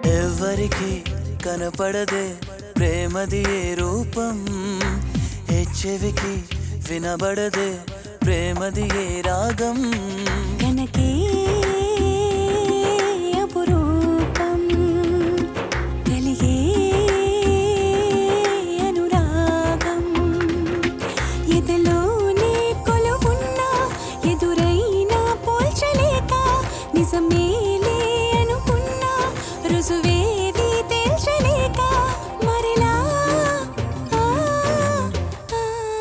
ఎవరికి కనపడదే ప్రేమది ఏ రూపం ఏ చెవికి వినబడదే ప్రేమది ఏ రాగం కనకే అపురూపం కలిగే అనురాగం ఎదలోనే కొలువున్న ఎదురైనా పోల్చలేక నిజమేలే అనుకున్నా రుజువేది తేల్చలేక మరిలా ఆ, ఆ,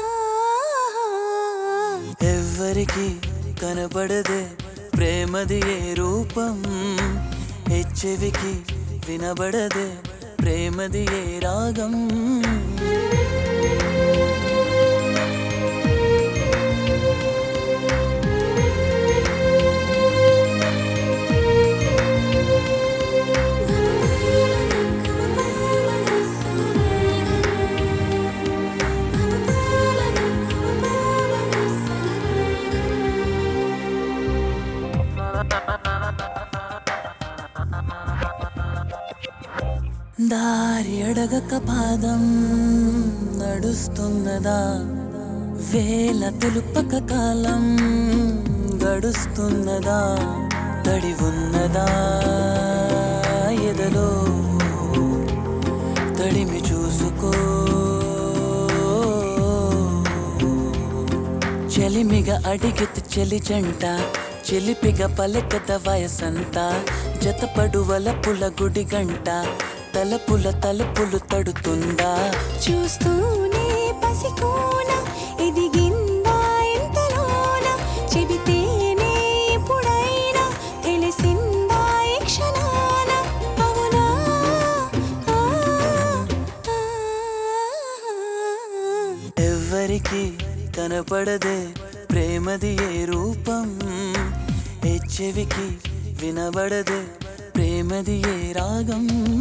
ఎవ్వరికి కనపడదే ప్రేమది ఏ రూపం ఏ చెవికి వినబడదే ప్రేమది ఏ రాగం దారి అడగక పాదం నడుస్తున్నదా వేల తెలుపక కాలం గడుస్తున్నదా తడి ఉన్నదా ఎదలో తడిమి చూసుకో చెలిమిగ అడిగితే చెలి జంట చెలిపిగ పలకద వయసంతా జతపడువల పుల గుడి గంట తలపుల తలుపులు తడుతుందా చూస్తూనే పసికోన ఎదిగిందా ఎంతలోన చెబితేనే ఎప్పుడైనా తెలిసిందా ఈ క్షణాన అవునా ఆ, ఆ, ఎవ్వరికి కనపడదే ప్రేమది ఏ రూపం ఏ చెవికి వినబడదే ప్రేమది ఏ రాగం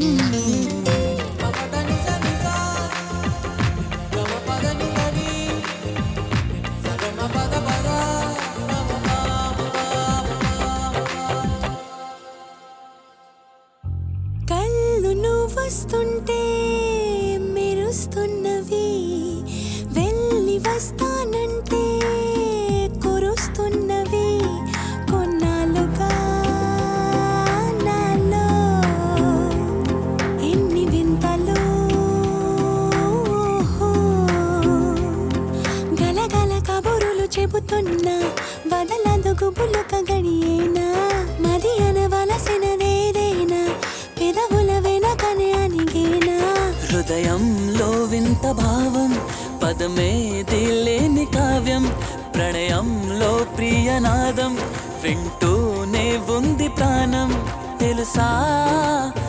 కళ్ళు నువ్వొస్తుంటే మెరుస్తున్నవి వెళ్ళి వస్తానంటే కురుస్తున్నవి కొన్నాళ్ళుగా నాలో ఎన్ని వింతలు గలగల కబురులు చెబుతున్నా వదలదు గుబులుక గడియేనా మది అనవలసినదేదైనా పెదవుల వెనకనే అనిగేనా హృదయంలో వింత భావం పదమేది లేని కావ్యం ప్రణయంలో ప్రియనాదం వింటూనే ఉంది ప్రాణం తెలుసా